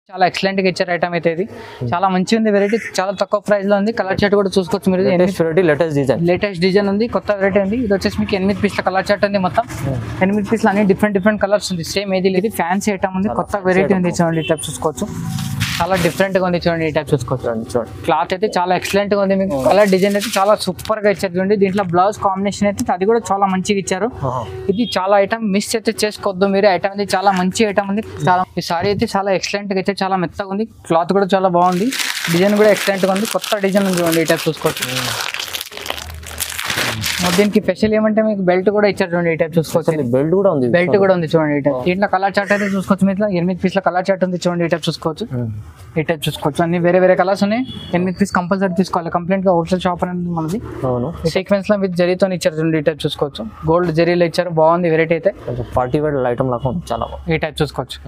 చాలా ఎక్సలెంట్ గా ఇచ్చారు ఐటమ్ అయితే ఇది చాలా మంచి ఉంది వెరైటీ చాలా తక్కువ ప్రైస్ లో ఉంది కలర్ చార్ట్ కూడా చూసుకోవచ్చు మీరు latest variety latest design latest design ఉంది కొత్త వెరైటీ ఉంది ఇది వచ్చేసి మీకు ఎనిమిది పీస్ల కలర్ చార్ట్ ఉంది మొత్తం ఎనిమిది పీస్లు అన్ని డిఫరెంట్ డిఫరెంట్ కలర్స్ ఉంది సేమ్ ఏది లేదు ఫ్యాన్సీ ఐటమ్ ఉంది కొత్త వెరైటీ ఉంది చూడండి ఈ టైప్ చూసుకోవచ్చు చాలా డిఫరెంట్ గా ఉంది చూడండి ఈ టైప్ చూసుకోవచ్చు చూడండి చూడండి క్లాత్ అయితే చాలా ఎక్సలెంట్ గా ఉంది మీకు కలర్ డిజైన్ అయితే చాలా సూపర్ గా ఇచ్చారు చూడండి దీంట్లో బ్లౌజ్ కాంబినేషన్ అయితే అది కూడా చాలా మంచిగా ఇచ్చారు ఆహా. ఇది చాలా ఐటమ్ మిస్ అయితే చేసుకోవద్దు మీరు ఐటమ్ ఇది చాలా మంచి ఐటమ్ ఉంది చాలా ఈ సారీ అయితే చాలా ఎక్సలెంట్ గా అయితే చాలా మెత్తగా ఉంది క్లాత్ కూడా చాలా బాగుంది డిజైన్ కూడా ఎక్సలెంట్ గా ఉంది కొత్త డిజైన్ ఉంది చూడండి ఈ టైప్ చూసుకోవచ్చు మరి దీనికి స్పెషల్ ఏమంటే మీకు బెల్ట్ కూడా ఇచ్చారు చూడండి ఈ టైప్ చూసుకోవచ్చు బెల్ట్ కూడా ఉంది బెల్ట్ కూడా ఉంది చూడండి ఈ టైప్ దీంట్లో కలర్ చార్ట్ అయితే చూసుకోవచ్చు మీరు ఎనిమిది పీస్ల కలర్ చార్ట్ ఉంది చూడండి ఈ టైప్ చూసుకోవచ్చు ఉమ్. ఈ టైప్ చూసుకోవచ్చు అన్ని వేరే వేరే కలర్స్ ఉన్నాయి ఎనిమిది పీస్ కంపల్సరీ తీసుకోవాలి కంప్లీట్ గా హోల్సేల్ షాప్ అనేది మనది అవును సీక్వెన్స్ లో విత్ జరీతో ఇచ్చారు చూడండి ఈ టైప్ చూసుకోవచ్చు గోల్డ్ జరీలో ఇచ్చారు బాగుంది వెరైటీ అయితే కొంచెం పార్టీ వేర్ ఐటమ్ లాగా ఉంది చాలా బాగుంది ఈ టైప్ చూసుకోవచ్చు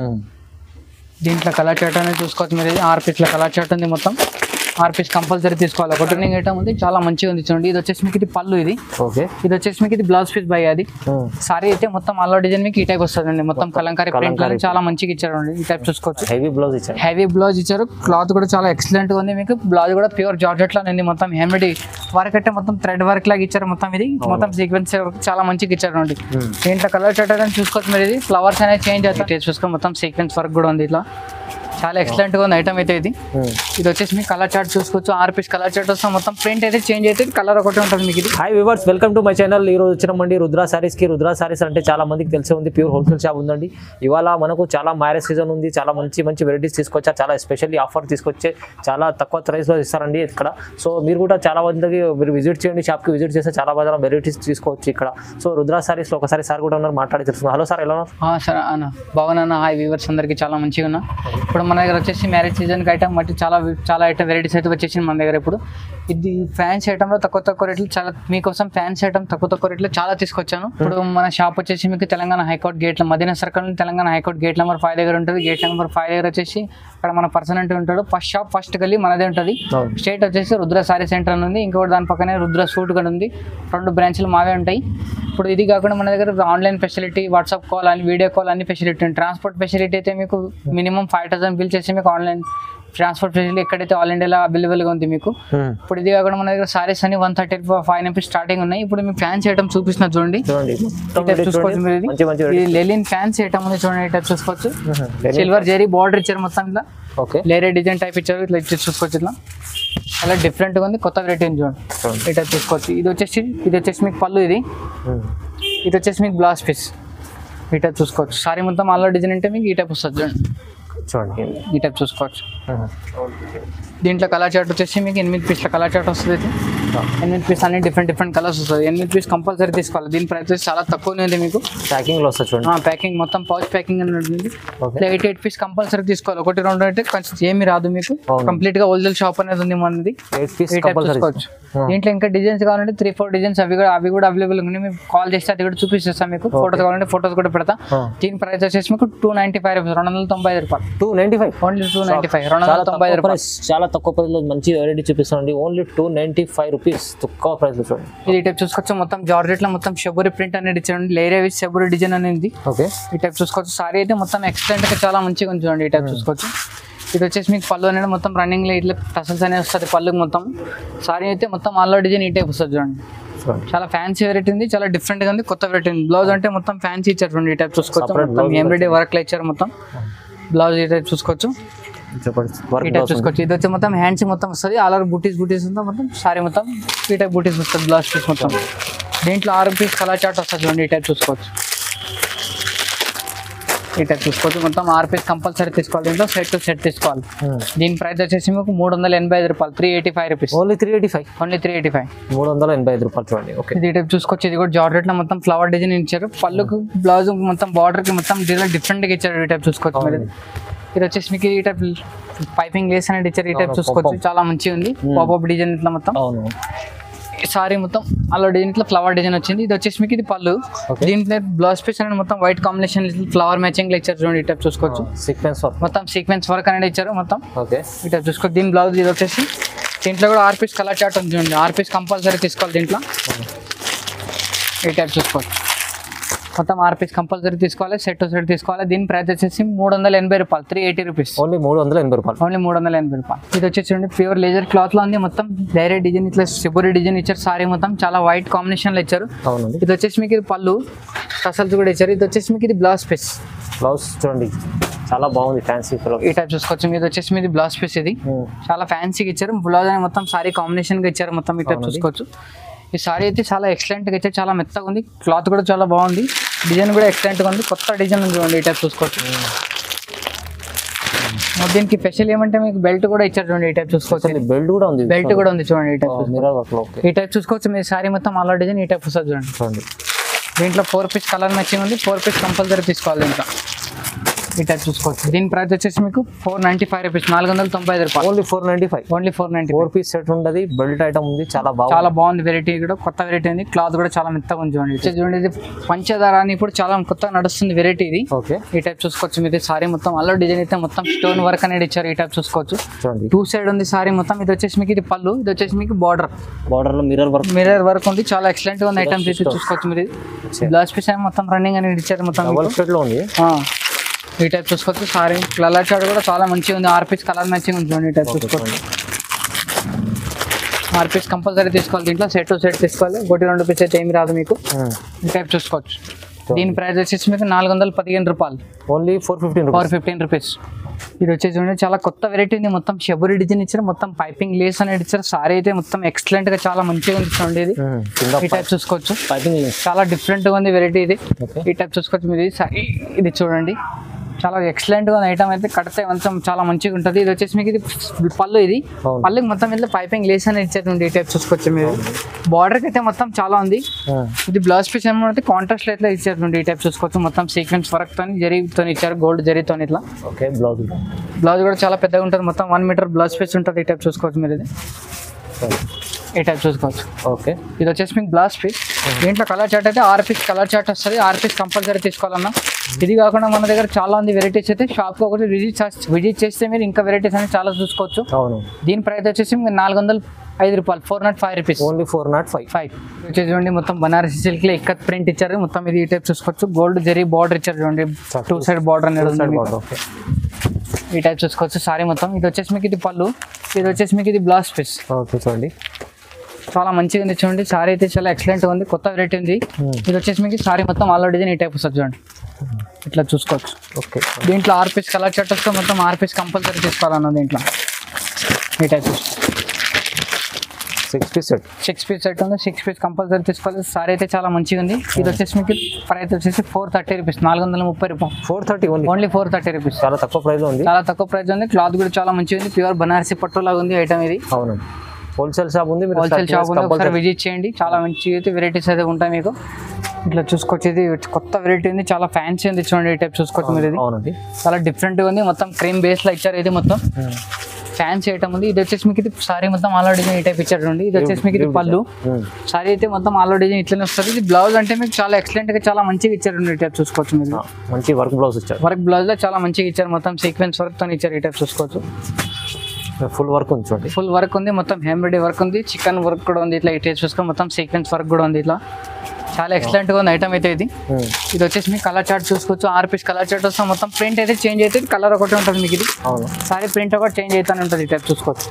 దీంట్లో కలర్ చార్ట్ అనేది చూసుకోవచ్చు మీరు ఇది ఆరు పీస్ల కలర్ చార్ట్ ఉంది మొత్తం ఆరు పీస్ కంపల్సరీ తీసుకోవాలి ఒకటి రింగ్ ఐటమ్ ఉంది చాలా మంచిగా ఉంది చూడండి ఇది వచ్చేసి మీకు ఇది పళ్ళు ఇది ఓకే ఇది వచ్చేసి మీకు ఇది బ్లౌజ్ పీస్ బై అది సారీ అయితే మొత్తం అల్లో డిజైన్ మీకు ఈ టైప్ వస్తుందండి మొత్తం కలంకారీ ప్రింట్ కలంకారీ చాలా మంచిగా ఇచ్చారు ఈ టైప్ చూసుకోవచ్చు హెవీ బ్లౌజ్ ఇచ్చారు హెవీ బ్లౌజ్ ఇచ్చారు క్లాత్ కూడా చాలా ఎక్సలెంట్ గా ఉంది మీకు బ్లౌజ్ కూడా ప్యూర్ జార్జెట్ లో ఉంది మొత్తం హెమ్మిడి వర్క్ అంటే మొత్తం థ్రెడ్ వర్క్ లాగా ఇచ్చారు మొత్తం ఇది మొత్తం సీక్వెన్స్ చాలా మంచిగా ఇచ్చారు అండి దీంట్లో కలర్ షర్ట్ అని చూసుకోవచ్చు మీరు ఇది ఫ్లవర్స్ అనేది చేంజ్ అవుతాయి చూసుకో మొత్తం సీక్వెన్స్ వర్క్ కూడా ఉంది ఇట్లా చాలా ఎక్సలెంట్ గా ఉంది ఐటమ్ అయితే ఇది ఇది వచ్చేసి మీకు కలర్ చార్ట్ చూసుకోవచ్చు ఆర్ పీస్ కలర్ చార్ట్ వస్తే మొత్తం ప్రింట్ అయితే చేంజ్ అయితే కలర్ ఒకటి ఉంటుంది మీకు ఇది hi viewers welcome to my channel ఈ రోజు వచ్చినామండి రుద్రా సారీస్ కి రుద్రా సారీస్ అంటే చాలా మందికి తెలిసే ఉంది ప్యూర్ హోల్సేల్ షాప్ ఉందండి ఇవాళ మనకు చాలా మ్యారేజ్ సీజన్ ఉంది చాలా మంచి మంచి వెరైటీస్ తీసుకొచ్చారు చాలా ఎస్పెషల్లీ ఆఫర్ తీసుకొచ్చే చాలా తక్కువ ప్రైస్ లో ఇస్తారండి ఇక్కడ సో మీరు కూడా చాలా మందికి మీరు విజిట్ చేయండి షాప్ కి విజిట్ చేస్తే చాలా బాగా వెరైటీస్ తీసుకోవచ్చు ఇక్కడ సో రుద్రా సారీస్ లో ఒకసారి సార్ కూడా ఉన్నారు మాట్లాడి తెలుసుకుందాం హలో సార్ ఎలా ఉన్నారు ఆ, సరే అన్న బాగున్నా హాయ్ వ్యూవర్స్ అందరికి చాలా మంచిగా ఉన్నా ఇప్పుడు మన దగ్గర వచ్చేసి మ్యారేజ్ సీజన్కి ఐటమ్ బట్టి చాలా చాలా ఐటమ్ వెరైటీస్ అయితే వచ్చేసింది మన దగ్గర ఇప్పుడు ఇది ఫ్యాన్స్ ఐటమ్లో తక్కువ తక్కువ రేట్లు చాలా మీకోసం ఫ్యాన్స్ ఐటమ్ తక్కువ తక్కువ రేట్లో చాలా తీసుకొచ్చాను ఇప్పుడు మన షాప్ వచ్చేసి మీకు తెలంగాణ హైకోర్టు గేట్ల Madina circle Telangana high court gate number five దగ్గర ఉంటుంది గేట్ నెంబర్ ఫైవ్ దగ్గర వచ్చేసి అక్కడ మన పర్సన్ అంటూ ఉంటాడు ఫస్ట్ షాప్ ఫస్ట్ గల్లీ మనదే ఉంటుంది అవును. స్టేట్ వచ్చేసి రుద్ర సారీ సెంటర్ అని ఉంది ఇంకోటి దాని పక్కనే రుద్ర సూట్ కూడా ఉంది రెండు బ్రాంచ్లు మావే ఉంటాయి ఇప్పుడు ఇది కాకుండా మన దగ్గర ఆన్లైన్ ఫెసిలిటీ వాట్సాప్ కాల్ అని వీడియో కాల్ అన్ని ఫెసిలిటీ ఉంది ట్రాన్స్పోర్ట్ ఫెసిలిటీ అయితే మీకు మినిమం ఫైవ్ థౌసండ్ బిల్ చేసి మీకు ఆన్లైన్ ట్రాన్స్పోర్ట్ ఫెసిలిటీ ఎక్కడైతే ఆల్ ఇండియాలో అవైలబుల్గా ఉంది మీకు ఇప్పుడు ఇది కాకుండా మన దగ్గర సారీస్ అని one thirty five MP starting ఉన్నాయి ఇప్పుడు మీకు ఫ్యాన్స్ ఐటమ్ చూపిస్తున్నా చూడండి చూడండి మొత్తం ఈ type చూసుకోవచ్చు మీరు ఇది. మంచి మంచి ఇది లెలిన్ ఫ్యాన్స్ ఐటమ్ ఉంది చూడండి ఈ type చూసుకోవచ్చు Linen సిల్వర్ జెరీ బార్డర్ ఇచ్చారు మొత్తం ఇట్లా ఓకే లేరే డిజైన్ టైప్ ఇచ్చారు ఇట్లా ఇచ్చి చూసుకోవచ్చు ఇట్లా చాలా డిఫరెంట్గా ఉంది కొత్త వెరైటీ ఉంది చూడండి చూడండి. ఈ టైప్ చూసుకోవచ్చు ఇది వచ్చేసి ఇది వచ్చేసి మీకు పళ్ళు ఇది ఇది వచ్చేసి మీకు బ్లౌజ్ పీస్ ఈ టైప్ చూసుకోవచ్చు సారీ మొత్తం అల్ల డిజైన్ అంటే మీకు ఈ టైప్ వస్తుంది చూడండి చూడండి ఈ టైప్ చూసుకోవచ్చు దీంట్లో కలర్ చార్ట్ వచ్చేసి మీకు ఎనిమిది పీస్ల కలర్ చార్ట్ వస్తుంది ఇది. ఎనిమిది పీస్ అన్ని డిఫరెంట్ డిఫరెంట్ కలర్స్ వస్తుంది ఎనిమిది పీస్ కంపల్సరీ తీసుకోవాలి దీని ప్రైస్ వచ్చేసి చాలా తక్కువనే ఉంది మీకు ప్యాకింగ్ లో వస్తుంది చూడండి ప్యాకింగ్ మొత్తం పౌచ్ ప్యాకింగ్ అని ఉంటుంది okay eight eight piece compulsory తీసుకోవాలి ఒకటి రెండు అంటే కొంచెం ఏమి రాదు మీకు అవును. కంప్లీట్ గా హోల్సేల్ షాప్ అనేది ఉంది మనది ఎయిట్ పీస్ ఈ టైప్ కంపల్సరీ చూసుకోవచ్చు దీంట్లో ఇంకా డిజైన్స్ కావాలంటే త్రీ ఫోర్ డిజైన్స్ అవి కూడా అవి కూడా అవైలబుల్ ఉన్నాయి మేము కాల్ చేస్తే అది కూడా చూపిస్తాం మీకు ఫోటోస్ కావాలంటే ఫోటోస్ కూడా పెడతా దీని ప్రైస్ వచ్చేసి మీకు టూ నైన్టీ ఫైవ్ రూపీస్ రెండు వందల తొంభై ఐదు రూపాయలు two ninety five only two ninety five రెండు చాలా వందల తొంభై ఐదు తక్కువ రూపాయలు ప్రైస్ చాలా తక్కువ ప్రైస్ లో మంచి వెరైటీ చూపిస్తానండి only two ninety five rupees తక్కువ ప్రైస్ లో చూడండి ఇది ఈ టైప్ చూసుకోవచ్చు మొత్తం జార్జెట్ లో మొత్తం షబురి ప్రింట్ అనేది ఇచ్చారండి లేరే విత్ షబురి డిజైన్ అనేది ఓకే ఈ టైప్ చూసుకోవచ్చు సారీ అయితే మొత్తం ఎక్సలెంట్ గా చాలా మంచిగా ఉంది చూడండి ఈ టైప్ చూసుకోవచ్చు ఇది వచ్చేసి మీకు పళ్ళు అనేది మొత్తం రన్నింగ్ లో ఇట్లా టసల్స్ అనేది వస్తుంది పళ్ళుకి మొత్తం సారీ అయితే మొత్తం ఆల్ డిజైన్ ఈ టైప్ వస్తుంది చూడండి చూడండి చాలా ఫ్యాన్సీ వెరైటీ ఉంది చాలా డిఫరెంట్ గా ఉంది కొత్త వెరైటీ ఉంది బ్లౌజ్ అంటే మొత్తం ఫ్యాన్సీ ఇచ్చారు చూడండి ఈ టైప్ చూసుకోవచ్చు Separate మొత్తం blouse ఎంబ్రాయిడరీ వర్క్ లో ఇచ్చారు మొత్తం బ్లౌజ్ ఈ టైప్ చూసుకోవచ్చు చెప్పండి ఈ వర్క్ టైప్ చూసుకోవచ్చు ఇది వచ్చి మొత్తం హ్యాండ్స్ మొత్తం వస్తుంది ఆల్ ఓవర్ బూటీస్ బూటీస్ ఉందా మొత్తం సారీ మొత్తం ఈ టైప్ బూటీస్ వస్తుంది బ్లౌజ్ పీస్ మొత్తం దీంట్లో ఆరు పీస్ కలర్ చార్ట్ వస్తుంది చూడండి ఈ టైప్ చూసుకోవచ్చు ఈ టైప్ చూసుకోవచ్చు మొత్తం ఆరు పీస్ కంపల్సరీ తీసుకోవాలి దీంట్లో సెట్ టు సెట్ తీసుకోవాలి దీని ప్రైస్ వచ్చేసి మీకు మూడు వందల ఎనభై ఐదు రూపాయలు three eighty five rupees only three eighty five only three eighty five మూడు వందల ఎనభై ఐదు రూపాయలు చూడండి ఓకే ఇది ఈ టైప్ చూసుకోవచ్చు ఇది కూడా జార్జెట్ లో మొత్తం ఫ్లవర్ డిజైన్ ఇచ్చారు పళ్ళుకు బ్లౌజ్ మొత్తం బార్డర్ కి మొత్తం డిజైన్ డిఫరెంట్ గా ఇచ్చారు ఈ టైప్ చూసుకోవచ్చు మీరు ఇది వచ్చేసి మీకు ఈ టైప్ పైపింగ్ లేస్ అనేది ఇచ్చారు ఈ టైప్ అవును, చూసుకోవచ్చు pop-up. చాలా మంచిగా ఉంది పాపప్ డిజైన్ ఇట్లా మొత్తం అవును సారీ మొత్తం అలా డిజైన్ ఇట్లా ఫ్లవర్ డిజైన్ వచ్చింది ఇది వచ్చేసి మీకు ఇది పళ్ళు Okay. దీంట్లో బ్లౌజ్ పీస్ అనేది మొత్తం వైట్ కాంబినేషన్ ఫ్లవర్ మ్యాచింగ్ లో ఇచ్చారు చూడండి ఈ టైప్ చూసుకోవచ్చు సీక్వెన్స్ వర్క్ మొత్తం సీక్వెన్స్ వర్క్ అనేది ఇచ్చారు మొత్తం ఓకే ఈ టైప్ చూసుకోవచ్చు దీని బ్లౌజ్ ఇది వచ్చేసి దీంట్లో కూడా ఆర్ పీస్ కలర్ చార్ట్ ఉంది చూడండి ఆర్ పీస్ కంపల్సరీ తీసుకోవాలి దీంట్లో ఈ టైప్ చూసుకోవచ్చు మొత్తం ఆరు పీస్ కంపల్సరీ తీసుకోవాలి సెట్ సెట్ తీసుకోవాలి దీని ప్రైస్ వచ్చేసి మూడు వందల ఎనభై రూపాయలు త్రీ ఎయిటీ రూపీస్ ఓన్లీ మూడు వందల ఎనభై రూపాయలు ఓన్లీ మూడు వందల ఎనభై రూపాయలు ఇది వచ్చేసి చూడండి ప్యూర్ లేజర్ క్లాత్ లో ఉంది మొత్తం డైరెక్ట్ డిజైన్ ఇట్లా శిబురి డిజైన్ ఇచ్చారు సారీ మొత్తం చాలా వైట్ కాంబినేషన్ లో ఇచ్చారు అవునండి ఇది వచ్చేసి మీకు ఇది పళ్ళు టసల్స్ కూడా ఇచ్చారు ఇది వచ్చేసి మీకు ఇది బ్లౌజ్ పీస్ బ్లౌజ్ చూడండి చాలా బాగుంది ఫ్యాన్సీ బ్లౌజ్ ఈ టైప్ చూసుకోవచ్చు ఇది వచ్చేసి మీది బ్లౌజ్ పీస్ ఇది చాలా ఫ్యాన్సీగా ఇచ్చారు బ్లౌజ్ అని మొత్తం సారీ కాంబినేషన్ గా ఇచ్చారు మొత్తం ఈ టైప్ అవునండి. చూసుకోవచ్చు ఈ సారీ అయితే చాలా ఎక్సలెంట్ గా ఇచ్చారు చాలా మెత్తగా ఉంది క్లాత్ కూడా చాలా బాగుంది డిజైన్ కూడా ఎక్సలెంట్ గా ఉంది కొత్త డిజైన్ ఉంది చూడండి ఈ టైప్ చూసుకోవచ్చు మరి దీనికి స్పెషల్ ఏమంటే మీకు బెల్ట్ కూడా ఇచ్చారు చూడండి ఈ టైప్ చూసుకోవచ్చు బెల్ట్ కూడా ఉంది బెల్ట్ కూడా ఉంది చూడండి ఈ టైప్ చూసుకోవచ్చు. మిర్రర్ వర్క్ లో ఓకే ఈ టైప్ చూసుకోవచ్చు మీ సారీ మొత్తం అలా డిజైన్ ఈ టైప్ వస్తుంది చూడండి చూడండి దీంట్లో ఫోర్ పీస్ కలర్ మ్యాచింగ్ ఉంది ఫోర్ పీస్ కంపల్సరీ తీసుకోవాలి దీంట్లో ఈ టైప్ చూసుకోవచ్చు దీని ప్రైస్ వచ్చేసి మీకు ఫోర్ నైంటీ ఫైవ్ రూపీస్ నాలుగు వందల తొంభై ఐదు రూపాయలు only four ninety five only four ninety four piece set ఉండదు బెల్ట్ ఐటమ్ ఉంది చాలా బాగుంది చాలా బాగుంది వెరైటీ కూడా కొత్త వెరైటీ ఉంది క్లాత్ కూడా చాలా మెత్తగా ఉంది చూడండి ఇది చూడండి ఇది పంచదార అని ఇప్పుడు చాలా కొత్తగా నడుస్తుంది వెరైటీ ఇది ఓకే ఈ టైప్ చూసుకోవచ్చు మీది సారీ మొత్తం అల్లో డిజైన్ అయితే మొత్తం స్టోన్ వర్క్ అనేది ఇచ్చారు ఈ టైప్ చూసుకోవచ్చు చూడండి టూ సైడ్ ఉంది సారీ మొత్తం ఇది వచ్చేసి మీకు ఇది పళ్ళు ఇది వచ్చేసి మీకు బార్డర్ బార్డర్ లో మిర్రర్ వర్క్ మిర్రర్ వర్క్ ఉంది చాలా ఎక్సలెంట్ గా ఉంది ఐటమ్స్ అయితే చూసుకోవచ్చు మీరు బ్లౌజ్ పీస్ ఏమో మొత్తం రన్నింగ్ అనేది ఇచ్చారు మొత్తం డబల్ మీకు. స్టెట్ లో ఉంది ఆ. ఈ టైప్ చూసుకోవచ్చు సారీ కలర్ చార్ట్ కూడా చాలా మంచిగా ఉంది ఆర్ పీస్ కలర్ మ్యాచింగ్ ఉంది చూడండి ఈ టైప్ చూసుకోవచ్చు ఆర్ పీస్ కంపల్సరీ తీసుకోవాలి దీంట్లో సెట్ టు సెట్ తీసుకోవాలి ఒకటి రెండు పీస్ అయితే ఏమి రాదు మీకు ఈ టైప్ చూసుకోవచ్చు దీని ప్రైస్ వచ్చేసి మీకు నాలుగు వందల పదిహేను రూపాయలు only four fifteen four fifteen rupees ఇది వచ్చేసి చూడండి చాలా కొత్త వెరైటీ ఉంది మొత్తం షబురి డిజైన్ ఇచ్చారు మొత్తం పైపింగ్ లేస్ అనేది ఇచ్చారు సారీ అయితే మొత్తం ఎక్సలెంట్ గా చాలా మంచిగా ఉంది చూడండి ఇది కింద ఈ టైప్ చూసుకోవచ్చు పైపింగ్ చాలా డిఫరెంట్ గా ఉంది వెరైటీ ఇది ఓకే ఈ టైప్ చూసుకోవచ్చు మీరు ఇది సా- ఇది చూడండి చాలా ఎక్సలెంట్ గా ఐటమ్ అయితే కడితే కొంచెం చాలా మంచిగా ఉంటుంది ఇది వచ్చేసి మీకు ఇది పళ్ళు ఇది అవును. పళ్ళుకి మొత్తం ఇట్లా పైపింగ్ లేస్ అని ఇచ్చేది ఈ టైప్ చూసుకోవచ్చు మీరు బార్డర్ అయితే మొత్తం చాలా ఉంది ఇది బ్లౌజ్ పీస్ ఏమంటే కాంట్రాస్ట్ లో ఇట్లా ఇచ్చారు ఈ టైప్ చూసుకోవచ్చు మొత్తం సీక్వెన్స్ వర్క్ తోని జరీతో ఇచ్చారు గోల్డ్ జరీతో ఇట్లా ఓకే బ్లౌజ్ బ్లౌజ్ కూడా చాలా పెద్దగా ఉంటుంది మొత్తం వన్ మీటర్ బ్లౌజ్ పీస్ ఉంటుంది ఈ టైప్ చూసుకోవచ్చు మీరు ఇది ఈ టైప్ చూసుకోవచ్చు ఓకే ఇది వచ్చేసి మీకు బ్లాస్ట్ పీస్ దీంట్లో కలర్ చార్ట్ అయితే ఆర్ పీస్ కలర్ చార్ట్ వస్తుంది ఆర్ పీస్ కంపల్సరీ తీసుకోవాలన్నా ఇది కాకుండా మన దగ్గర చాలా ఉంది వెరైటీస్ అయితే షాప్కి ఒకటి విజిట్ చేస్తే విజిట్ చేస్తే మీరు ఇంకా వెరైటీస్ అనేది చాలా చూసుకోవచ్చు అవును దీని ప్రైస్ వచ్చేసి మీకు నాలుగు వందల ఐదు రూపాయలు four nought five rupees only four nought five five వచ్చేసి చూడండి మొత్తం బనారసి సిల్క్ లో ఇక్కత్ ప్రింట్ ఇచ్చారు మొత్తం ఇది ఈ టైప్ చూసుకోవచ్చు గోల్డ్ జరీ బార్డర్ ఇచ్చారు చూడండి టూ సైడ్ బార్డర్ అనేది ఉంది సైడ్ మీకు. బార్డర్ ఓకే ఈ టైప్ చూసుకోవచ్చు సారీ మొత్తం ఇది వచ్చేసి మీకు ఇది పళ్ళు ఇది వచ్చేసి మీకు ఇది బ్లౌజ్ పీస్ ఓకే చూడండి చాలా మంచిగా ఉంది చూడండి సారీ అయితే చాలా ఎక్సలెంట్ ఉంది కొత్త వెరైటీ ఉంది ఇది వచ్చేసి మీకు సారీ మొత్తం ఆల్రెడీ ఈ టైప్ వస్తుంది చూడండి ఇట్లా చూసుకోవచ్చు ఓకే దీంట్లో ఆర్ పీస్ కలర్ షర్ట్ వస్తే మొత్తం ఆర్ పీస్ కంపల్సరీ తీసుకోవాలన్న దీంట్లో ఈ type six piece set six piece set ఉంది సిక్స్ పీస్ కంపల్సరీ తీసుకోవాలి సారీ అయితే చాలా మంచిగా ఉంది ఇది వచ్చేసి మీకు ప్రైస్ వచ్చేసి ఫోర్ థర్టీ రూపీస్ నాలుగు వందల ముప్పై రూపాయలు four thirty only only four thirty rupees చాలా తక్కువ ప్రైస్ ఉంది చాలా తక్కువ ప్రైస్ ఉంది క్లాత్ కూడా చాలా మంచిగా ఉంది ప్యూర్ బనారసి పట్టు లాగా ఉంది ఐటమ్ ఇది అవునండి హోల్సేల్ షాప్ ఉంది మీరు హోల్సేల్ షాప్ ఉంది ఒకసారి కంపల్సరీ విజిట్ చేయండి చాలా మంచి అయితే వెరైటీస్ అయితే ఉంటాయి మీకు ఇట్లా చూసుకోవచ్చు ఇది కొత్త వెరైటీ ఉంది చాలా ఫ్యాన్సీ ఉంది చూడండి ఈ టైప్ చూసుకోవచ్చు మీరు ఇది అవునండి చాలా డిఫరెంట్ ఉంది మొత్తం క్రీమ్ బేస్ లో ఇచ్చారు ఇది మొత్తం ఫ్యాన్సీ ఐటమ్ ఉంది ఇది వచ్చేసి మీకు ఇది సారీ మొత్తం ఆల్రెడీ ఈ టైప్ ఇచ్చారు చూడండి ఇది వచ్చేసి మీకు ఇది పళ్ళు సారీ అయితే మొత్తం ఆల్రెడీ ఇట్లనే వస్తుంది ఇది బ్లౌజ్ అంటే మీకు చాలా ఎక్సలెంట్ గా చాలా మంచిగా ఇచ్చారు ఈ టైప్ చూసుకోవచ్చు మీరు మంచి వర్క్ బ్లౌజ్ ఇచ్చారు వర్క్ బ్లౌజ్ లో చాలా మంచిగా ఇచ్చారు మొత్తం సీక్వెన్స్ వర్క్ తో ఇచ్చారు ఈ టైప్ చూసుకోవచ్చు ఫుల్ వర్క్ ఉంది చూడండి ఫుల్ వర్క్ ఉంది మొత్తం హెమ్బ్రాయిడరీ వర్క్ ఉంది చికెన్ వర్క్ కూడా ఉంది ఇట్లా ఇటు చూసుకొని మొత్తం సీక్వెన్స్ వర్క్ కూడా ఉంది ఇట్లా చాలా ఎక్సలెంట్ గా ఉంది ఐటమ్ అయితే ఇది ఇది వచ్చేసి మీకు కలర్ చార్ట్ చూసుకోవచ్చు ఆర్ పీస్ కలర్ చార్ట్ వస్తే మొత్తం ప్రింట్ అయితే చేంజ్ అవుతుంది కలర్ ఒకటి ఉంటుంది మీకు ఇది అవును సారీ ప్రింట్ ఒకటి చేంజ్ అవుతానే ఉంటుంది ఈ టైప్ చూసుకోవచ్చు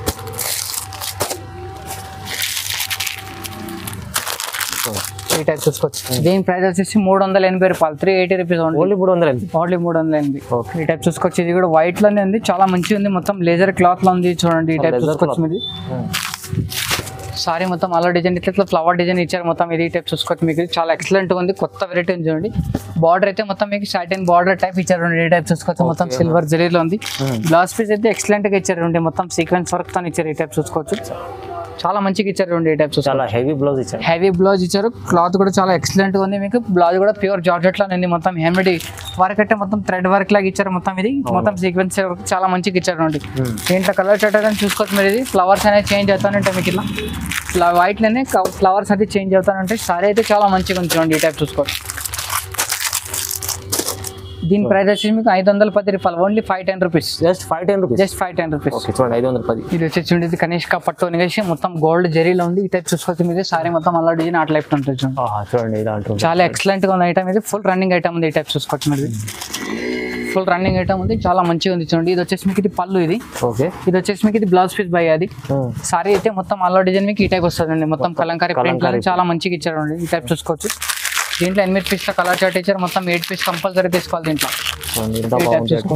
ఈ టైప్ చూసుకోవచ్చు దీని ప్రైస్ వచ్చేసి మూడు వందల ఎనభై రూపాయలు three eighty rupees only only మూడు వందల ఎనభై ఓన్లీ మూడు వందల ఎనభై ఓకే ఈ టైప్ చూసుకోవచ్చు ఇది కూడా వైట్ లోనే ఉంది చాలా మంచిగా ఉంది మొత్తం లేజర్ క్లాత్ లో ఉంది చూడండి ఈ టైప్ Leather చూసుకోవచ్చు మీది సారీ మొత్తం అలా డిజైన్ ఇట్లా ఇట్లా ఫ్లవర్ డిజైన్ ఇచ్చారు మొత్తం ఇది ఈ టైప్ చూసుకోవచ్చు మీకు ఇది చాలా ఎక్సలెంట్ ఉంది కొత్త వెరైటీ ఉంది చూడండి బార్డర్ అయితే మొత్తం మీకు సాటిన్ బార్డర్ టైప్ ఇచ్చారు ఈ టైప్ చూసుకోవచ్చు మొత్తం Okay. సిల్వర్ జరీలో ఉంది గ్లాస్ పీస్ అయితే ఎక్సలెంట్ గా ఇచ్చారు మొత్తం సీక్వెన్స్ వర్క్ తో ఇచ్చారు ఈ టైప్ చూసుకోవచ్చు చాలా మంచిగా ఇచ్చారు ఈ టైప్ చూసుకోవచ్చు చాలా హెవీ బ్లౌజ్ ఇచ్చారు హెవీ బ్లౌజ్ ఇచ్చారు క్లాత్ కూడా చాలా ఎక్సలెంట్ గా ఉంది మీకు బ్లౌజ్ కూడా ప్యూర్ జార్జెట్ లో ఉంది మొత్తం హెమ్మెడీ వర్క్ అంటే మొత్తం థ్రెడ్ వర్క్ లాగా ఇచ్చారు మొత్తం ఇది మొత్తం సీక్వెన్స్ చాలా మంచిగా ఇచ్చారు అండి దీంట్లో కలర్ చార్ట్ అని చూసుకోవచ్చు మీరు ఇది ఫ్లవర్స్ అనేది చేంజ్ అవుతానంటే మీకు ఇట్లా ఇట్లా వైట్ లోనే ఫ్లవర్స్ అయితే చేంజ్ అవుతానంటే సారీ అయితే చాలా మంచిగా ఉంది చూడండి ఈ టైప్ చూసుకోవచ్చు దీని ప్రైస్ వచ్చేసి మీకు ఐదు వందల పది రూపాయలు only five ten rupees just five ten rupees just five ten rupees okay చూడండి ఐదు వందల పది ఇది వచ్చేసి ఉండేది కనిష్క పట్టు అనేసి మొత్తం గోల్డ్ జరీలో ఉంది ఈ టైప్ చూసుకోవచ్చు మీరు సారీ మొత్తం అలా డిజైన్ అట్లా లైఫ్ ఉంటుంది చూడండి ఆహా, చూడండి ఇలా అంటుంది చాలా ఎక్సలెంట్ గా ఉన్న ఐటమ్ ఇది ఫుల్ రన్నింగ్ ఐటమ్ ఉంది ఈ టైప్ చూసుకోవచ్చు మీరు ఫుల్ రన్నింగ్ ఐటమ్ ఉంది చాలా మంచిగా ఉంది చూడండి ఇది వచ్చేసి మీకు ఇది పళ్ళు ఇది ఓకే ఇది వచ్చేసి మీకు ఇది బ్లౌజ్ పీస్ బై అది సారీ అయితే మొత్తం అల్లా డిజైన్ మీకు ఈ టైప్ వస్తుందండి మొత్తం కలంకారీ ప్రింట్ కలంకారీ చాలా మంచిగా ఇచ్చారండి ఈ టైప్ చూసుకోవచ్చు దీంట్లో ఎనిమిది పీస్ల కలర్ చార్ట్ ఇచ్చారు మొత్తం ఎయిట్ పీస్ కంపల్సరీ తీసుకోవాలి దీంట్లో చూడండి ఎంత ఈ టైప్ బాగుంది చూసుకో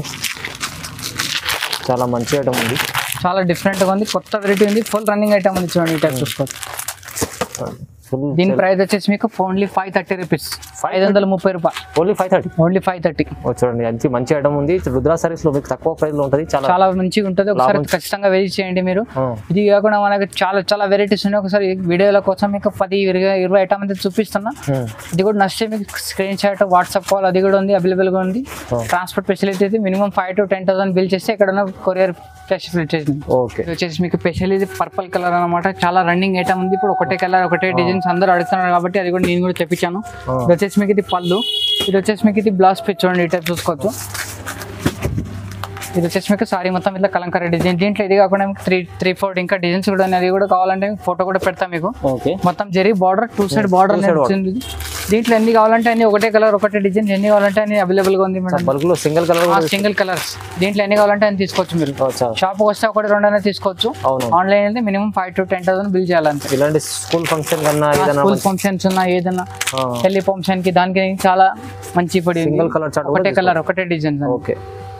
చాలా మంచి ఐటమ్ ఉంది చాలా డిఫరెంట్ గా ఉంది కొత్త వెరైటీ ఉంది ఫుల్ రన్నింగ్ ఐటమ్ ఉంది చూడండి ఈ టైప్ చూసుకోవచ్చు ఫుల్ దీని ప్రైస్ వచ్చేసి మీకు ఓన్లీ ఫైవ్ థర్టీ రూపీస్ ఐదు వందల ముప్పై రూపాయలు only five thirty only five thirty చూడండి మంచి మంచి ఐటమ్ ఉంది రుద్రా సారీస్ లో మీకు తక్కువ ప్రైస్ లో ఉంటుంది చాలా చాలా మంచిగా ఉంటుంది ఒకసారి లాభం. ఖచ్చితంగా వెయిట్ చేయండి మీరు ఆ, ఇది కాకుండా మనకి చాలా చాలా వెరైటీస్ ఉన్నాయి ఒకసారి వీడియోల కోసం మీకు పది ఇరవై ఇరవై ఐటమ్ అయితే చూపిస్తున్నా ఉమ్, ఇది కూడా నచ్చితే మీకు స్క్రీన్ షాట్ వాట్సాప్ కాల్ అది కూడా ఉంది అవైలబుల్ గా ఉంది ఆ. ట్రాన్స్పోర్ట్ ఫెసిలిటీ అయితే minimum five to ten thousand bill చేస్తే ఇక్కడ ఉన్న కొరియర్ ఫెసిలిటీ ఓకే ఇది వచ్చేసి మీకు స్పెషల్ ఇది పర్పుల్ కలర్ అనమాట చాలా రన్నింగ్ ఐటమ్ ఉంది ఇప్పుడు ఒకటే కలర్ ఒకటే డిజైన్స్ అందరూ అడుగుతున్నారు కాబట్టి అది కూడా నేను కూడా తెప్పించాను ఆ. ఇది వచ్చేసి మీకు ఇది పళ్ళు ఇది వచ్చేసి మీకు ఇది బ్లౌజ్ పిచ్ చూడండి ఈ టైప్ చూసుకోవచ్చు ఇది వచ్చేసి మీకు సారీ మొత్తం ఇట్లా కలంకారీ డిజైన్ దీంట్లో ఇది కాకుండా మీకు త్రీ త్రీ ఫోర్ ఇంకా డిజైన్స్ కూడా ఉన్నాయి అది కూడా కావాలంటే మీకు ఫోటో కూడా పెడతాం మీకు ఓకే మొత్తం zari border two side border side border. వచ్చింది దీంట్లో ఎన్ని కావాలంటే అన్ని ఒకటే కలర్ ఒకటే డిజైన్ ఎన్ని కావాలంటే అన్ని అవైలబుల్ గా ఉంది మేడం బల్క్ లో సింగిల్ కలర్ సింగిల్ కలర్స్ దీంట్లో ఎన్ని కావాలంటే అన్ని తీసుకోవచ్చు మీరు షాప్ వస్తే ఒకటి రెండు అయినా తీసుకోవచ్చు అవును ఆన్లైన్ అయితే minimum five to ten thousand bill చేయాలంటే ఇలాంటి స్కూల్ ఫంక్షన్ కన్నా ఏదైనా స్కూల్ ఫంక్షన్స్ ఉన్నా ఏదైనా పెళ్లి ఫంక్షన్ కి దానికి చాలా మంచి పడి సింగిల్ కలర్ చార్ట్ ఒకటే కలర్ ఒకటే డిజైన్ ఓకే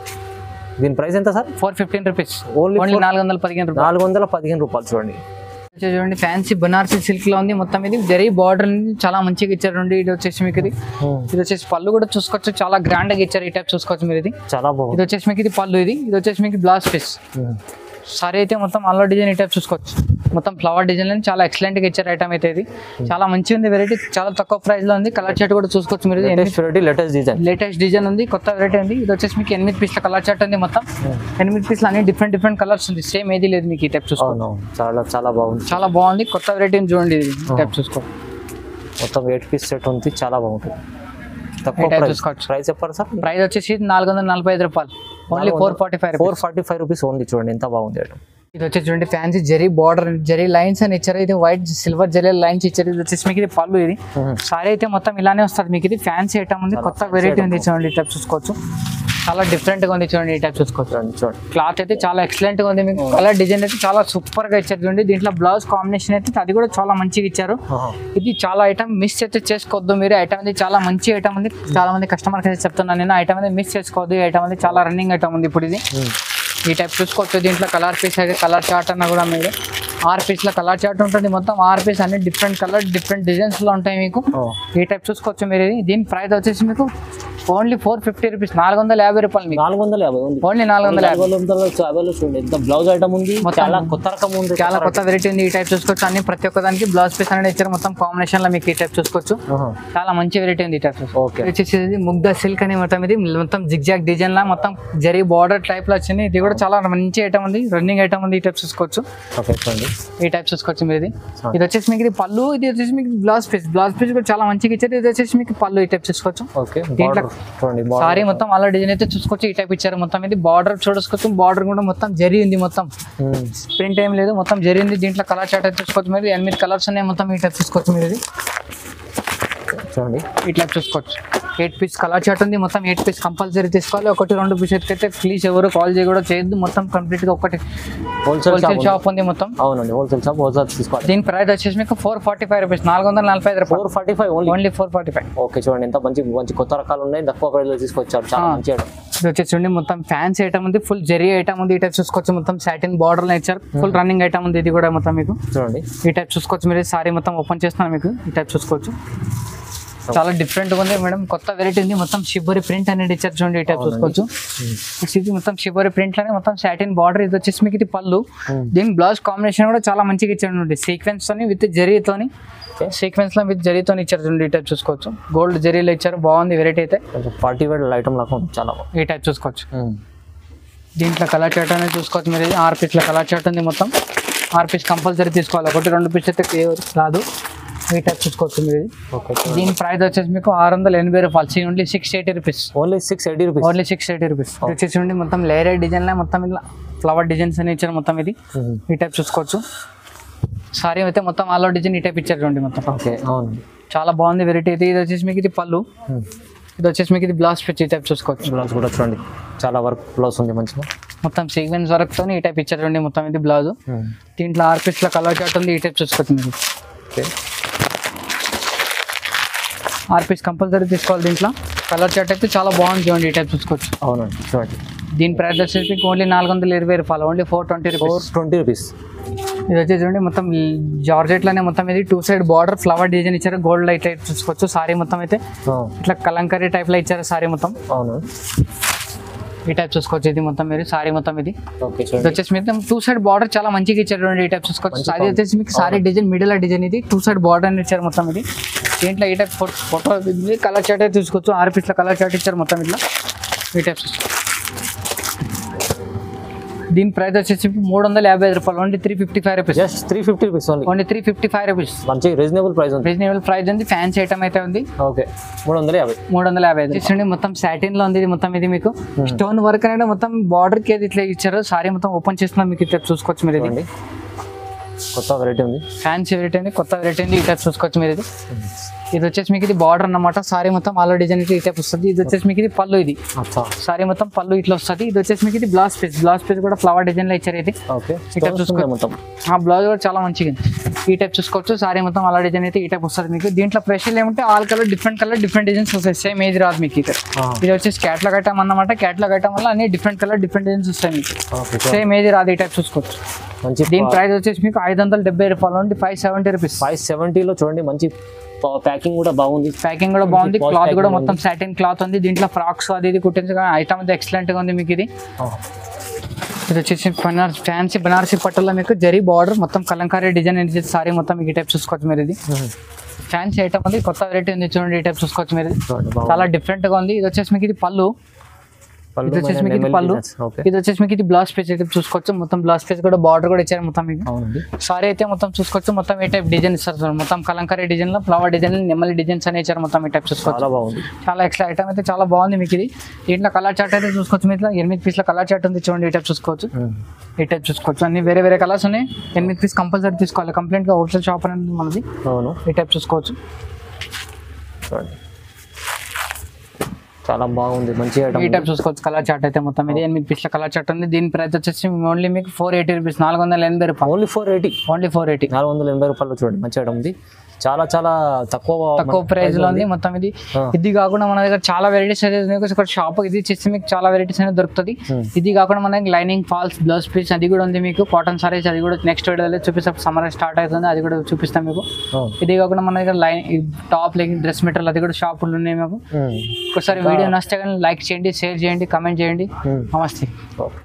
దీని ప్రైస్ ఎంత sir four fifteen rupees only only నాలుగు వందల పదిహేను రూపాయలు నాలుగు వందల పదిహేను రూపాయలు చూడండి వచ్చేసి చూడండి ఫ్యాన్సీ బనారసీ సిల్క్ లో ఉంది మొత్తం ఇది జరీ బార్డర్ చాలా మంచిగా ఇచ్చారు ఇది వచ్చేసి మీకు ఇది ఇది వచ్చేసి పళ్ళు కూడా చూసుకోవచ్చు చాలా గ్రాండ్ గా ఇచ్చారు ఈ టైప్ చూసుకోవచ్చు మీరు ఇది చాలా ఇది బాగుంది వచ్చేసి మీకు ఇది పళ్ళు ఇది ఇది వచ్చేసి మీకు బ్లాస్ పీస్ సారీ అయితే మొత్తం అల్ల డిజైన్ ఈ టైప్ చూసుకోవచ్చు మొత్తం ఫ్లవర్ డిజైన్ లో చాలా ఎక్సలెంట్ గా ఇచ్చారు ఐటమ్ అయితే ఇది చాలా మంచిగా ఉంది వెరైటీ చాలా తక్కువ ప్రైస్ లో ఉంది కలర్ చార్ట్ కూడా చూసుకోవచ్చు మీరు latest variety latest design latest design ఉంది కొత్త వెరైటీ ఉంది ఇది వచ్చేసి మీకు ఎనిమిది పీస్ల కలర్ చార్ట్ ఉంది మొత్తం ఎనిమిది పీస్లు అన్ని డిఫరెంట్ డిఫరెంట్ కలర్స్ ఉంది సేమ్ ఏది లేదు మీకు ఈ టైప్ చూసుకో అవును చాలా చాలా బాగుంది చాలా బాగుంది కొత్త వెరైటీ చూడండి ఇది టైప్ చూసుకో మొత్తం ఎయిట్ పీస్ సెట్ ఉంది చాలా బాగుంటుంది తక్కువ ఈ type ప్రైస్ చూసుకోవచ్చు. ప్రైస్ చెప్పారు సార్ ప్రైస్ వచ్చేసి నాలుగు వందల నలభై ఐదు రూపాయలు only four forty five four forty five rupees only చూడండి ఎంత బాగుంది ఐటమ్ ఇది వచ్చేసి చూడండి fancy zari border zari lines అని ఇచ్చారు ఇది వైట్ సిల్వర్ జరీ లైన్స్ ఇచ్చారు ఇది వచ్చేసి మీకు ఇది పళ్ళు ఇది సారీ అయితే మొత్తం ఇలానే వస్తుంది మీకు ఇది ఫ్యాన్సీ ఐటమ్ ఉంది కొత్త వెరైటీ ఉంది చూడండి ఈ టైప్ చూసుకోవచ్చు చాలా డిఫరెంట్ గా ఉంది చూడండి ఈ టైప్ చూసుకోవచ్చు చూడండి చూడండి క్లాత్ అయితే చాలా ఎక్సలెంట్ గా ఉంది మీకు కలర్ డిజైన్ అయితే చాలా సూపర్ గా ఇచ్చారు చూడండి దీంట్లో బ్లౌజ్ కాంబినేషన్ అయితే అది కూడా చాలా మంచిగా ఇచ్చారు ఆహా. ఇది చాలా ఐటమ్ మిస్ అయితే చేసుకోవద్దు మీరు ఐటమ్ అనేది చాలా మంచి ఐటమ్ ఉంది చాలా మంది కస్టమర్కి అయితే చెప్తున్నాను నేను ఐటమ్ అనేది మిస్ చేసుకోవద్దు ఈ ఐటమ్ అనేది చాలా రన్నింగ్ ఐటమ్ ఉంది ఇప్పుడు ఇది ఉమ్. ఈ టైప్ చూసుకోవచ్చు దీంట్లో కలర్ పీస్ అయితే కలర్ చార్ట్ అన్న కూడా మీరు ఆరు పీస్లో కలర్ చార్ట్ ఉంటుంది మొత్తం ఆరు పీస్ అన్ని డిఫరెంట్ కలర్ డిఫరెంట్ డిజైన్స్ లో ఉంటాయి మీకు ఓ. ఈ టైప్ చూసుకోవచ్చు మీరు ఇది దీని ప్రైస్ వచ్చేసి మీకు ఓన్లీ ఫోర్ ఫిఫ్టీ రూపీస్ నాలుగు వందల యాభై రూపాయలు మీకు నాలుగు వందల యాభై ఉంది ఓన్లీ నాలుగు వందల యాభై నాలుగు వందల యాభైలో చూడండి ఎంత బ్లౌజ్ ఐటమ్ ఉంది మొత్తం చాలా కొత్త రకం ఉంది చాలా కొత్త వెరైటీ ఉంది ఈ టైప్ చూసుకోవచ్చు అన్ని ప్రతి ఒక్క దానికి బ్లౌజ్ పీస్ అనేది ఇచ్చారు మొత్తం కాంబినేషన్ లో మీకు ఈ టైప్ చూసుకోవచ్చు ఆహా. చాలా మంచి వెరైటీ ఉంది ఈ టైప్ ఓకే ఇది వచ్చేసి ఇది ముగ్ధ సిల్క్ అని మొత్తం ఇది మొత్తం జిగ్జాగ్ డిజైన్ లా మొత్తం జరీ బార్డర్ టైప్ లో వచ్చింది ఇది కూడా చాలా మంచి ఐటమ్ ఉంది రన్నింగ్ ఐటమ్ ఉంది ఈ టైప్ చూసుకోవచ్చు ఓకే చూడండి ఈ టైప్ చూసుకోవచ్చు మీరు ఇది ఇది వచ్చేసి మీకు ఇది పళ్ళు ఇది వచ్చేసి మీకు బ్లౌజ్ పీస్ బ్లౌజ్ పీస్ కూడా చాలా మంచిగా ఇచ్చారు ఇది వచ్చేసి మీకు పళ్ళు ఈ టైప్ చూసుకోవచ్చు ఓకే దీంట్లో బార్డర్ చూడండి బార్డర్ సారీ మొత్తం అలా డిజైన్ అయితే చూసుకోవచ్చు ఈ టైప్ ఇచ్చారు మొత్తం ఇది బార్డర్ చూసుకోవచ్చు బార్డర్ కూడా మొత్తం జరీ ఉంది మొత్తం ప్రింట్ ఏం లేదు మొత్తం జరీ ఉంది దీంట్లో కలర్ చార్ట్ అయితే చూసుకోవచ్చు మీరు ఎనిమిది కలర్స్ ఉన్నాయి మొత్తం ఈ టైప్ చూసుకోవచ్చు మీరు ఇది చూడండి ఈ టైప్ చూసుకోవచ్చు ఎయిట్ పీస్ కలర్ చార్ట్ ఉంది మొత్తం ఎయిట్ పీస్ కంపల్సరీ తీసుకోవాలి ఒకటి రెండు పీస్ అయితే ప్లీజ్ ఎవరు కాల్ చేయకూడదు చేయొద్దు మొత్తం కంప్లీట్ గా ఒకటి హోల్సేల్ హోల్సేల్ షాప్ షాప్ ఉంది మొత్తం అవునండి హోల్సేల్ షాప్ హోల్సేల్ తీసుకోవాలి దీని ప్రైస్ వచ్చేసి మీకు ఫోర్ ఫార్టీ ఫైవ్ రూపీస్ నాలుగు వందల నలభై ఐదు రూపాయలు four forty five only only four forty five okay చూడండి ఎంత మంచి మంచి కొత్త రకాలు ఉన్నాయి తక్కువ ప్రైస్ లో తీసుకొచ్చారు చాలా ఆ. మంచి item. ఇది వచ్చేసి చూడండి మొత్తం ఫ్యాన్స్ ఐటమ్ ఉంది ఫుల్ జెరీ ఐటమ్ ఉంది ఈ టైప్ చూసుకోవచ్చు మొత్తం సాటిన్ బార్డర్ ఇచ్చారు ఫుల్ రన్నింగ్ ఐటమ్ ఉంది ఇది కూడా మొత్తం మీకు చూడండి ఈ టైప్ చూసుకోవచ్చు మీరు సారీ మొత్తం ఓపెన్ చేస్తున్నాను మీకు ఈ టైప్ చూసుకోవచ్చు చాలా డిఫరెంట్ గా ఉంది మేడం కొత్త వెరైటీ ఉంది మొత్తం షిబోరి ప్రింట్ అనేది ఇచ్చారు చూడండి ఈ టైప్ చూసుకోవచ్చు ఇది మొత్తం షిబోరి ప్రింట్ లోనే మొత్తం సాటిన్ బార్డర్ ఇది వచ్చేసి మీకు ఇది పళ్ళు దీని బ్లౌజ్ కాంబినేషన్ కూడా చాలా మంచిగా ఇచ్చాడు సీక్వెన్స్ తోని విత్ జరీతోని Okay. సీక్వెన్స్ లో విత్ జరీతో ఇచ్చారు చూడండి ఈ టైప్ చూసుకోవచ్చు గోల్డ్ జరీలో ఇచ్చారు బాగుంది వెరైటీ అయితే కొంచెం పార్టీ వేర్ ఐటమ్ లాగా ఉంది చాలా బాగుంది ఈ టైప్ చూసుకోవచ్చు దీంట్లో కలర్ చార్ట్ అనేది చూసుకోవచ్చు మీరు ఆరు పీస్ల కలర్ చార్ట్ ఉంది మొత్తం ఆరు పీస్ కంపల్సరీ తీసుకోవాలి ఒకటి రెండు పీస్ అయితే ఏ రాదు ఈ టైప్ చూసుకోవచ్చు మీరు ఇది ఓకే దీని ప్రైస్ వచ్చేసి మీకు ఆరు వందల ఎనభై రూపాయలు only six eighty rupees only six eighty rupees only six eighty rupees వచ్చేసి ఉండి మొత్తం లేయర్ డిజైన్ మొత్తం ఇలా ఫ్లవర్ డిజైన్స్ అని ఇచ్చారు మొత్తం ఇది ఈ టైప్ చూసుకోవచ్చు సారీ అయితే మొత్తం ఆల్ అవుట్ డిజైన్ ఈ టైప్ ఇచ్చారు చూడండి మొత్తం ఓకే అవును చాలా బాగుంది వెరైటీ ఇది ఇది వచ్చేసి మీకు ఇది పళ్ళు ఇది వచ్చేసి మీకు ఇది బ్లౌజ్ పిచ్ ఈ టైప్ చూసుకోవచ్చు బ్లౌజ్ కూడా చూడండి చాలా వర్క్ బ్లౌజ్ ఉంది మంచిగా మొత్తం సీక్వెన్స్ వర్క్ తో ఈ టైప్ ఇచ్చారు చూడండి మొత్తం ఇది బ్లౌజ్ దీంట్లో ఆర్ పీస్ లో కలర్ చార్ట్ ఉంది ఈ టైప్ చూసుకోవచ్చు మీరు ఓకే ఆర్ పీస్ కంపల్సరీ తీసుకోవాలి దీంట్లో కలర్ చార్ట్ అయితే చాలా బాగుంది చూడండి ఈ టైప్ చూసుకోవచ్చు అవునండి చూడండి దీని ప్రైస్ వచ్చేసి మీకు ఓన్లీ నాలుగు వందల ఇరవై రూపాయలు only four twenty four rupees twenty rupees ఇది వచ్చేసి చూడండి మొత్తం జార్జెట్ లోనే మొత్తం ఇది two side border flower design ఇచ్చారు గోల్డ్ లైట్ టైప్ చూసుకోవచ్చు సారీ మొత్తం అయితే ఇట్లా కలంకరీ టైప్ లో ఇచ్చారు సారీ మొత్తం అవును ఈ టైప్ చూసుకోవచ్చు ఇది మొత్తం మీరు సారీ మొత్తం ఇది ఓకే ఇది చూడండి వచ్చేసి మీకు టూ సైడ్ బార్డర్ చాలా మంచిగా ఇచ్చారు చూడండి ఈ టైప్ చూసుకోవచ్చు మంచి సారీ బాగుంది. వచ్చేసి మీకు సారీ డిజైన్ మిడిల్ డిజైన్ ఇది టూ సైడ్ బార్డర్ అని ఇచ్చారు మొత్తం ఇది దీంట్లో ఈ టైప్ ఫోటో కలర్ చార్ట్ అయితే చూసుకోవచ్చు ఆరు పీస్లో కలర్ చార్ట్ ఇచ్చారు మొత్తం ఇట్లా ఈ టైప్ చూసుకోవచ్చు దీని ప్రైస్ వచ్చేసి మూడు వందల యాభై ఐదు రూపాయలు only three fifty five rupees just three fifty rupees only only three fifty five rupees మంచి రీజనబుల్ ప్రైస్ ఉంది రీజనబుల్ ప్రైస్ ఉంది ఫ్యాన్సీ ఐటమ్ అయితే ఉంది ఓకే మూడు వందల యాభై మూడు వందల యాభై ఐదు చూడండి మొత్తం సాటిన్ లో ఉంది ఇది మొత్తం ఇది మీకు స్టోన్ వర్క్ అనేది మొత్తం బార్డర్ కి అది ఇట్లా ఇచ్చారు సారీ మొత్తం ఓపెన్ చేస్తున్నా మీకు ఇట్లా చూసుకోవచ్చు మీరు ఇది చూడండి కొత్త వెరైటీ ఉంది ఫ్యాన్సీ వెరైటీ అండి కొత్త వెరైటీ అండి ఈ టైప్ చూసుకోవచ్చు మీరు ఇది ఇది వచ్చేసి మీకు ఇది బార్డర్ అన్నమాట సారీ మొత్తం ఆలో డిజైన్ అయితే ఈ టైప్ వస్తుంది ఇది వచ్చేసి మీకు ఇది పళ్ళు ఇది అచ్చా సారీ మొత్తం పళ్ళు ఇట్లా వస్తుంది ఇది వచ్చేసి మీకు ఇది బ్లౌజ్ పీస్ బ్లౌజ్ పీస్ కూడా ఫ్లవర్ డిజైన్ లో ఇచ్చారు ఇది ఓకే ఈ టైప్ చూసుకో మొత్తం ఆ బ్లౌజ్ కూడా చాలా మంచిగా ఉంది. ఈ టైప్ చూసుకోవచ్చు సారీ మొత్తం అలా డిజైన్ అయితే ఈ టైప్ వస్తుంది మీకు దీంట్లో స్పెషల్ ఏమంటే all colour different colour different designs వస్తాయి సేమ్ ఏజ్ రాదు మీకు ఇక్కడ ఇది వచ్చేసి క్యాట్లాగ్ ఐటమ్ అన్నమాట క్యాట్లాగ్ ఐటమ్ వల్ల అన్ని డిఫరెంట్ కలర్ డిఫరెంట్ డిజైన్స్ వస్తాయి మీకు ఓకే సేమ్ ఏజ్ రాదు ఈ టైప్ చూసుకోవచ్చు మంచి దీని ప్రైస్ వచ్చేసి మీకు ఐదు వందల డెబ్బై రూపాయలు నుండి ఫైవ్ సెవెంటీ రూపీస్ ఫైవ్ సెవెంటీలో చూడండి మంచి ప్యాకింగ్ కూడా బాగుంది ప్యాకింగ్ కూడా బాగుంది Post క్లాత్ కూడా packing మొత్తం సాటిన్ క్లాత్ ఉంది దీంట్లో ఫ్రాక్స్ అది ఇది కుట్టించగా ఐటమ్ అయితే ఎక్సలెంట్ గా ఉంది మీకు ఇది ఇది వచ్చేసి బనారస్ ఫ్యాన్సీ బనారసీ పట్టులో మీకు జరీ బార్డర్ మొత్తం కలంకారీ డిజైన్ అనేది సారీ మొత్తం మీకు ఈ టైప్ చూసుకోవచ్చు మీరు ఇది ఫ్యాన్సీ ఐటమ్ ఉంది కొత్త వెరైటీ ఉంది చూడండి ఈ టైప్ చూసుకోవచ్చు మీరు ఇది. చూడండి బాగుంది చాలా డిఫరెంట్ గా ఉంది ఇది వచ్చేసి మీకు ఇది పళ్ళు పళ్ళు ఇది వచ్చేసి మీద మీకు ఇది నెమలి పళ్ళు designs. ఓకే ఇది వచ్చేసి మీకు ఇది బ్లౌజ్ పీస్ అయితే చూసుకోవచ్చు మొత్తం బ్లౌజ్ పీస్ కూడా బార్డర్ కూడా ఇచ్చారు మొత్తం మీకు అవునండి సారీ అయితే మొత్తం చూసుకోవచ్చు మొత్తం ఈ టైప్ డిజైన్ ఇస్తారు చూడండి. మొత్తం కలంకారీ డిజైన్ లో ఫ్లవర్ డిజైన్ నెమ్మలి డిజైన్స్ అని ఇచ్చారు మొత్తం ఈ టైప్ చూసుకోవచ్చు చాలా బాగుంది చాలా ఎక్స్ట్రా ఐటమ్ అయితే చాలా బాగుంది మీకు ఇది దీంట్లో కలర్ చార్ట్ అయితే చూసుకోవచ్చు మీకు ఎనిమిది పీస్ల కలర్ చార్ట్ ఉంది చూడండి ఈ టైప్ చూసుకోవచ్చు ఈ టైప్ చూసుకోవచ్చు అన్ని వేరే వేరే కలర్స్ ఉన్నాయి ఎనిమిది పీస్ కంపల్సరీ తీసుకోవాలి కంప్లీట్ గా హోల్సేల్ షాప్ అనేది మనది అవును ఈ టైప్ చూసుకోవచ్చు చూడండి చాలా బాగుంది మంచి ఐటమ్ ఈ టైప్ చూసుకోవచ్చు కలర్ చార్ట్ అయితే మొత్తం ఇది ఎనిమిది పీస్ల కలర్ చార్ట్ ఉంది దీని ప్రైస్ వచ్చేసి ఓన్లీ మీకు ఫోర్ ఎయిటీ రూపీస్ నాలుగు వందల ఎనభై రూపాయలు only four eighty only four eighty నాలుగు వందల ఎనభై రూపాయలు చూడండి మంచి ఐటమ్ ఉంది చాలా చాలా తక్కువ తక్కువ ప్రైస్ లో ఉంది మొత్తం ఇది ఆ. ఇది కాకుండా మన దగ్గర చాలా వెరైటీస్ అయితే ఉన్నాయి. ఒక షాప్ ఇది చేస్తే మీకు చాలా వెరైటీస్ అనేది దొరుకుతుంది Hmm. ఇది కాకుండా మన దగ్గర లైనింగ్ ఫాల్స్ బ్లౌజ్ పీస్ అది కూడా ఉంది మీకు కాటన్ సారీస్ అది కూడా నెక్స్ట్ వీడియోలో చూపిస్తాం సమ్మర్ స్టార్ట్ అవుతుంది అది కూడా చూపిస్తాం మీకు అవును. ఇది కాకుండా మన దగ్గర line top leg dress material అది కూడా షాపులు ఉన్నాయి మీకు ఉమ్. ఒకసారి వీడియో నచ్చితే కానీ లైక్ చేయండి షేర్ చేయండి కమెంట్ చేయండి ఉమ్. నమస్తే ఓకే